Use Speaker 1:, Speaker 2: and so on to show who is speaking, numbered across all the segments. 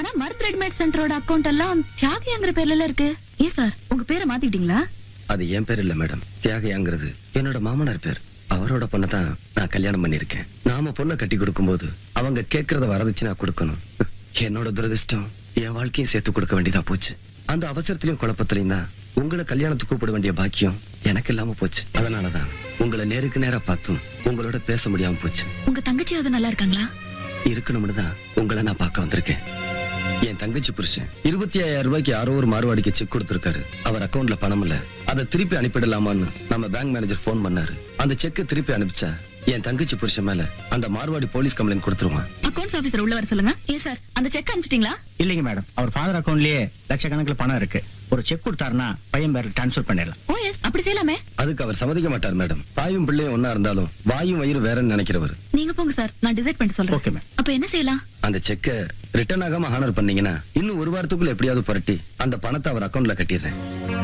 Speaker 1: ஆனா மருத் readymade சென்டரோட account எல்லாம் தியாகிங்கிற பேர்ல இருக்கு ஏன் சார் உங்க பேரை மாத்திக்கிட்டீங்களா
Speaker 2: அது என் பேர் இல்ல மேடம் தியாகையாங்கிறது என்னோட மாமனார் பேர் அவரோட பொண்ணை தான் நான் கல்யாணம் பண்ணிருக்கேன் நாம பொண்ணை கட்டி கொடுக்கும்போது அவங்க கேக்குறத வரதுச்சு நான் கொடுக்கணும் என்னோட துரதிர்ஷ்டம் என் வாழ்க்கையும் சேர்த்து கொடுக்க வேண்டியதா போச்சு அந்த அவசரத்திலயும் குழப்பத்திலையும் தான் உங்களை கல்யாணத்துக்கு கூப்பிட வேண்டிய பாக்கியம் எனக்கு இல்லாம போச்சு அதனாலதான் உங்களை நேருக்கு நேரா பார்த்தும் உங்களோட பேச முடியாம போச்சு
Speaker 1: உங்க தங்கச்சியாவது நல்லா இருக்காங்களா
Speaker 2: இருக்கணும்னு தான் உங்களை நான் பார்க்க வந்திருக்கேன் என் தங்கச்சி புருஷன் இருபத்தி ஐயாயிரம் ரூபாய்க்கு யாரோ ஒரு மார்வாடிக்கு செக் கொடுத்திருக்காரு அவர் அக்கவுண்ட்ல பணம் இல்ல அதை திருப்பி அனுப்பிடலாமான்னு நம்ம பேங்க் மேனேஜர் ஃபோன் பண்ணாரு அந்த செக்கை திருப்பி அனுப்பிச்சா என் தங்கச்சி புருஷன் மேல அந்த மார்வாடி போலீஸ் கம்ப்ளைண்ட் கொடுத்துருவான்
Speaker 1: அக்கவுண்ட்ஸ் ஆபீசர் உள்ள வர சொல்லுங்க ஏன் சார் அந்த செக் அனுப்பிச்சிட்டீங்களா
Speaker 3: இல்லைங்க மேடம் அவர் ஃபாதர் அக்கவுண்ட்லயே லட்சக்கணக்கில் பணம் இருக்கு ஒரு செக் கொடுத்தாருன்னா பையன் பேர்ல ட்ரான்ஸ்ஃபர் பண்ணிடலாம்
Speaker 1: ஓ எஸ் அப்படி செய்யலாமே
Speaker 2: அதுக்கு அவர் சம்மதிக்க மாட்டார் மேடம் தாயும் பிள்ளையும் ஒன்னா இருந்தாலும் வாயும் வயிறும் வேறன்னு நினைக்கிறவர்
Speaker 1: நீங்க போங்க சார் நான் டிசைட் பண்ணிட்டு சொல்றேன்
Speaker 3: Okay, ma'am.
Speaker 1: அப்ப என்ன செய்யலாம்
Speaker 2: அந்த செக்கை ரிட்டர்ன் ஆகாம ஹானர் பண்ணீங்கன்னா இன்னும் ஒரு வாரத்துக்குள்ள எப்படியாவது புரட்டி அந்த பணத்தை அவர் அக்கவுண்ட்ல கட்டிடுறேன்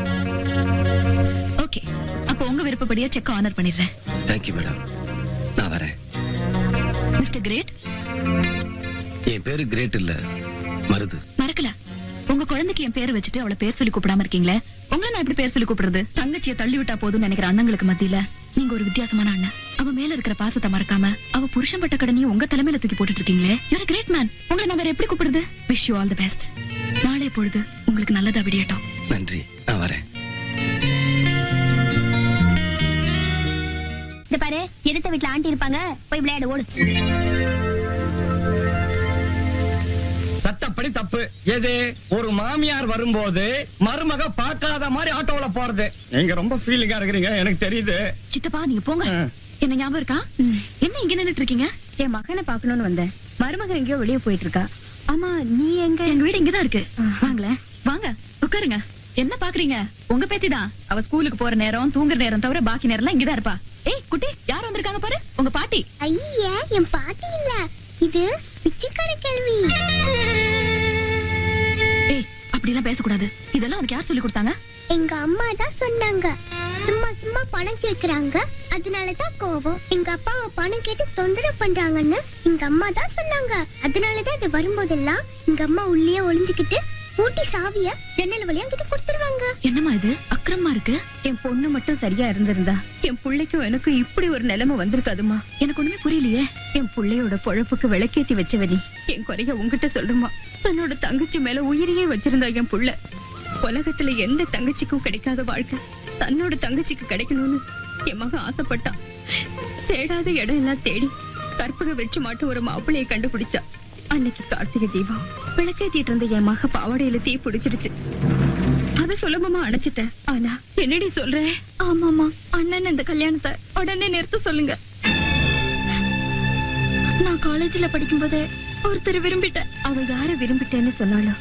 Speaker 1: ஓகே அப்ப உங்க விருப்பப்படியே செக் ஆனர் பண்ணிடுறேன்
Speaker 2: தேங்க்யூ மேடம் நான் வரேன்
Speaker 1: மிஸ்டர் கிரேட்
Speaker 2: என் பேரு கிரேட் இல்ல மருது
Speaker 1: மறக்கல உங்க குழந்தைக்கு என் பேரை வச்சுட்டு அவளை பேர் சொல்லி கூப்பிடாம இருக்கீங்களே உங்களை நான் எப்படி பேர் சொல்லி கூப்பிடுறது தங்கச்சியை தள்ளி விட்டா போதும்னு நினைக்கிற அண்ணங்களுக்கு மத்தியில நீங்க ஒரு வித்தியாசமான அண்ணன் அவ மேல இருக்கிற பாசத்தை மறக்காம அவ புருஷன் பட்ட கடனையும் உங்க தலைமையில தூக்கி போட்டுட்டு இருக்கீங்களே யூர் கிரேட் மேன் உங்களை நான் வேற எப்படி கூப்பிடுறது wish you all the best நாளை பொழுது உங்களுக்கு நல்லதா விடியட்டும்
Speaker 2: நன்றி நான் வரேன்
Speaker 4: இந்த பாரு எதிர்த்த வீட்டுல ஆண்டி இருப்பாங்க போய் விளையாடு ஓடு
Speaker 5: சட்டப்படி தப்பு எது ஒரு மாமியார் வரும்போது மருமக பார்க்காத மாதிரி ஆட்டோல போறது நீங்க ரொம்ப ஃபீலிங்கா இருக்கிறீங்க எனக்கு தெரியுது
Speaker 1: சித்தப்பா நீங்க போங்க
Speaker 5: ஆ.
Speaker 1: என்ன ஞாபகம் இருக்கா என்ன இங்க நின்னுட்டு இருக்கீங்க
Speaker 6: என் மகனை பார்க்கணும்னு வந்தேன் மருமகன் எங்கேயோ வெளியே போயிட்டு இருக்கா ஆமா நீ எங்க
Speaker 1: எங்க வீடு இங்கதான் இருக்கு வாங்களேன் வாங்க உட்காருங்க என்ன பாக்குறீங்க உங்க பேத்தி தான் அவ ஸ்கூலுக்கு போற நேரம் தூங்குற நேரம் தவிர பாக்கி நேரம் எல்லாம் இங்கதான் இருப்பா ஏய் குட்டி யார் வந்திருக்காங்க பாரு உங்க பாட்டி
Speaker 4: ஐயா என் பாட்டி இல்ல இது பிச்சைக்கார கேள்வி
Speaker 1: ஏய் அப்படி எல்லாம் பேசக்கூடாது இதெல்லாம் உனக்கு யார் சொல்லி கொடுத்தாங்க
Speaker 4: எங்க அம்மா தான் சொன்னாங்க சும்மா சும்மா பணம் கேக்குறாங்க அதனாலதான் கோவம் எங்க அப்பாவை பணம் கேட்டு தொந்தரவு பண்றாங்கன்னு எங்க அம்மா தான் சொன்னாங்க அதனாலதான் அது வரும்போதெல்லாம் எங்க அம்மா உள்ளே ஒளிஞ்சுக்கிட்டு பூட்டி சாவிய ஜன்னல் வழியா கிட்ட கொடுத்துருவாங்க
Speaker 1: என்னம்மா இது அக்கிரமா இருக்கு
Speaker 6: என் பொண்ணு மட்டும் சரியா இருந்திருந்தா என் பிள்ளைக்கும் எனக்கும் இப்படி ஒரு நிலைமை வந்திருக்காதுமா
Speaker 1: எனக்கு ஒண்ணுமே புரியலையே
Speaker 6: என் பிள்ளையோட பொழப்புக்கு விளக்கேத்தி வச்சவ நீ என் குறைய உன்கிட்ட சொல்றமா தன்னோட தங்கச்சி மேல உயிரையே வச்சிருந்தா என் புள்ள உலகத்துல எந்த தங்கச்சிக்கும் கிடைக்காத வாழ்க்கை தன்னோட தங்கச்சிக்கு கிடைக்கணும்னு என் மகன் ஆசைப்பட்டான் தேடாத இடம் எல்லாம் தேடி கற்பக வெற்றி மாட்டு ஒரு மாப்பிள்ளைய கண்டுபிடிச்சா அன்னைக்கு கார்த்திகை தீபம் விளக்கேத்திட்டு இருந்த என் மக பாவாடையில தீ பிடிச்சிருச்சு அத சுலபமா அணைச்சிட்டேன் ஆனா என்னடி சொல்ற
Speaker 1: ஆமாமா அண்ணன் இந்த கல்யாணத்தை உடனே நிறுத்த சொல்லுங்க நான் காலேஜ்ல படிக்கும்போது ஒருத்தர் விரும்பிட்டேன்
Speaker 6: அவ யார விரும்பிட்டேன்னு சொன்னாலும்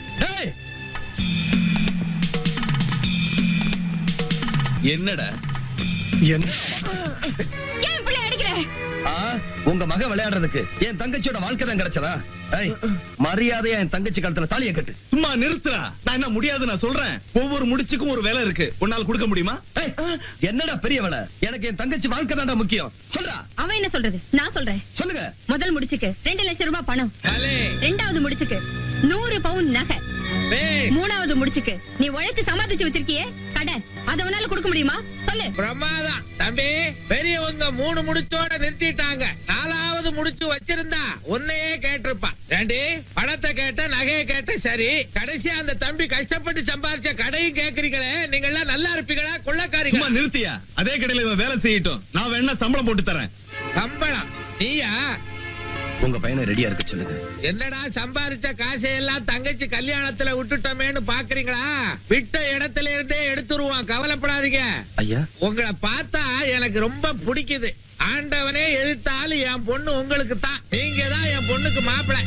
Speaker 7: என்னடா
Speaker 1: ஏன் பிள்ளை அடிக்கிற
Speaker 2: ஆ, உங்க மக விளையாடுறதுக்கு என் தங்கச்சியோட வாழ்க்கை தான் கிடைச்சதா ஏய், மரியாதையா என் தங்கச்சி கழுத்துல தாலியை கட்டு
Speaker 7: சும்மா நிறுத்துறா நான் என்ன முடியாது நான் சொல்றேன் ஒவ்வொரு முடிச்சுக்கும் ஒரு வேலை இருக்கு உன்னால கொடுக்க முடியுமா
Speaker 2: ஏய், என்னடா பெரிய வேலை எனக்கு என் தங்கச்சி வாழ்க்கை தான்டா முக்கியம் சொல்றா
Speaker 6: அவன் என்ன சொல்றது நான் சொல்றேன்
Speaker 2: சொல்லுங்க
Speaker 6: முதல் முடிச்சுக்கு ரெண்டு லட்சம் ரூபாய் பணம் ரெண்டாவது முடிச்சுக்கு நூறு பவுன் நகை மூணாவது முடிச்சுக்கு நீ உழைச்சு சமாளிச்சு வச்சிருக்கியே கடன் அத உன்னால கொடுக்க முடியுமா சொல்லு
Speaker 8: பிரமாதம் தம்பி பெரியவங்க மூணு முடிச்சோட நிறுத்திட்டாங்க நாலாவது முடிச்சு வச்சிருந்தா உன்னையே கேட்டிருப்பான் ஏண்டி பணத்தை கேட்ட நகையை கேட்ட சரி கடைசியா அந்த தம்பி கஷ்டப்பட்டு சம்பாரிச்ச கடையும் கேக்குறீங்களே நீங்க எல்லாம் நல்லா இருப்பீங்களா
Speaker 7: சும்மா
Speaker 8: கொள்ளக்காரிங்க
Speaker 7: நிறுத்தியா அதே கடையில இவன் வேலை செய்யட்டும் நான் வேணா சம்பளம் போட்டு தரேன்
Speaker 8: சம்பளம் நீயா
Speaker 2: உங்க பையனை ரெடியா இருக்க சொல்லுங்க
Speaker 8: என்னடா சம்பாரிச்ச காசை எல்லாம் தங்கச்சி கல்யாணத்துல விட்டுட்டோமேன்னு பாக்குறீங்களா விட்ட இடத்துல இருந்தே எடுத்துருவான் கவலைப்படாதீங்க
Speaker 2: ஐயா
Speaker 8: உங்களை பார்த்தா எனக்கு ரொம்ப பிடிக்குது ஆண்டவனே எதிர்த்தாலும் என் பொண்ணு உங்களுக்கு தான் நீங்க தான் என் பொண்ணுக்கு மாப்பிள்ளை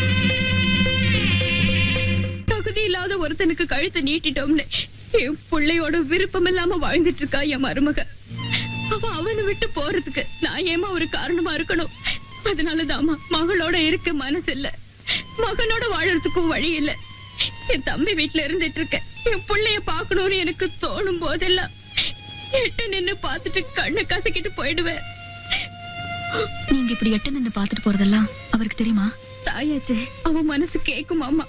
Speaker 6: தகுதி இல்லாத ஒருத்தனுக்கு கழுத்தை நீட்டிட்டோம்னு என் பிள்ளையோட விருப்பம் இல்லாம வாழ்ந்துட்டு இருக்கா என் மருமக அவ அவனை விட்டு போறதுக்கு நான் ஏமா ஒரு காரணமா இருக்கணும் அதனாலதாம்மா மகளோட இருக்க மனசு இல்ல மகனோட வாழறதுக்கும் வழி இல்ல என் தம்பி வீட்டுல இருந்துட்டு இருக்கேன் என் பிள்ளைய பாக்கணும்னு எனக்கு தோணும் போதெல்லாம் எட்ட நின்னு பார்த்துட்டு கண்ணை கசக்கிட்டு போயிடுவேன்
Speaker 1: நீங்க இப்படி எட்ட நின்னு பாத்துட்டு போறதெல்லாம் அவருக்கு தெரியுமா
Speaker 6: தாயாச்சே அவன் மனசு கேக்குமாமா